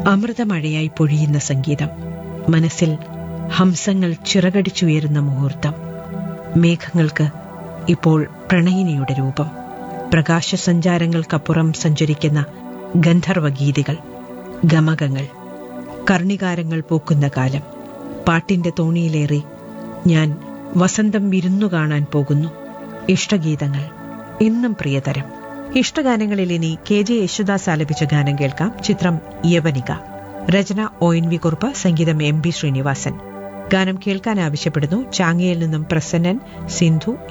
അമൃതമഴയായി പൊഴിയുന്ന സംഗീതം മനസ്സിൽ ഹംസങ്ങൾ ചിറകടിച്ചുയരുന്ന മുഹൂർത്തം മേഘങ്ങൾക്ക് ഇപ്പോൾ പ്രണയിനിയുടെ രൂപം പ്രകാശസഞ്ചാരങ്ങൾക്കപ്പുറം സഞ്ചരിക്കുന്ന ഗന്ധർവഗീതികൾ ഗമകങ്ങൾ കർണികാരങ്ങൾ പൂക്കുന്ന കാലം പാട്ടിന്റെ തോണിയിലേറി ഞാൻ വസന്തം വിരുന്നു കാണാൻ പോകുന്നു ഇഷ്ടഗീതങ്ങൾ എന്നും പ്രിയതരം ഇഷ്ടഗാനങ്ങളിൽ ഇനി കെ ജെ യേശുദാസ് ആലപിച്ച ഗാനം കേൾക്കാം ചിത്രം യവനിക രചന ഒ എൻ വി കുറുപ്പ് സംഗീതം എം ബി ശ്രീനിവാസൻ ഗാനം കേൾക്കാൻ ആവശ്യപ്പെടുന്നു ചാങ്ങയിൽ നിന്നും പ്രസന്നൻ സിന്ധു